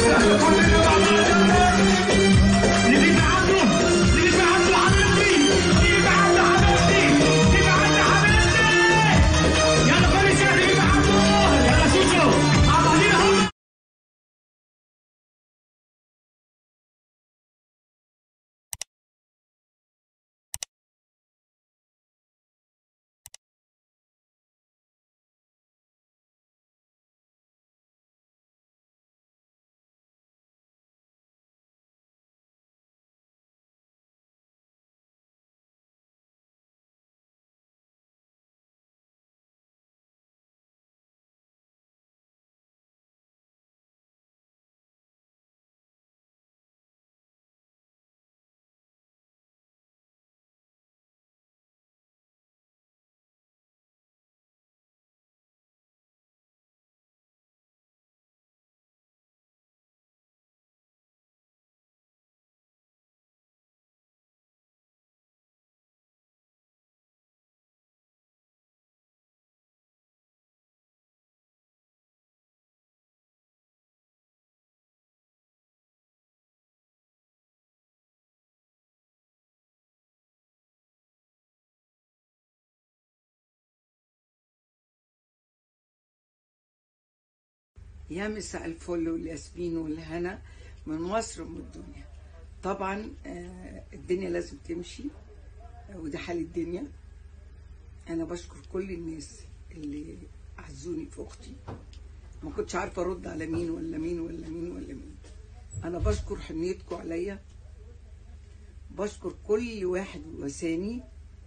يا مساء الفل والياسمين والهنا من مصر ومن الدنيا طبعا آه، الدنيا لازم تمشي آه، وده حال الدنيا انا بشكر كل الناس اللي عزوني في اختي ما كنتش عارفه ارد على مين ولا مين ولا مين ولا مين انا بشكر حنيتكم عليا بشكر كل واحد وساني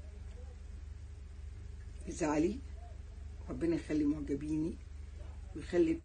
زعلي ربنا يخلي معجبيني ويخلي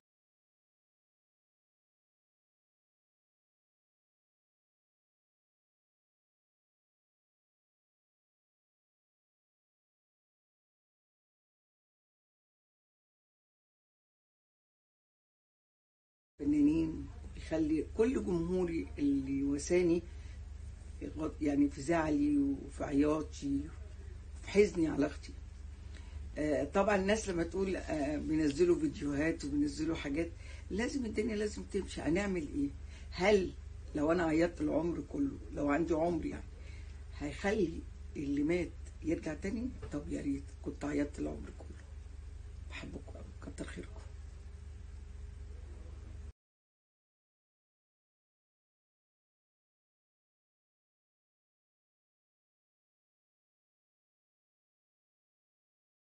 فنانين يخلي كل جمهوري اللي وساني يغط- يعني في زعلي وفي عياطي وفي حزني على اختي آه، طبعا الناس لما تقول آه، بينزلوا فيديوهات وبينزلوا حاجات لازم الدنيا لازم تمشي هنعمل ايه هل لو انا عيطت العمر كله لو عندي عمر يعني هيخلي اللي مات يرجع تاني طب يا ريت كنت عيطت العمر كله بحبكم قوي كتر خيركم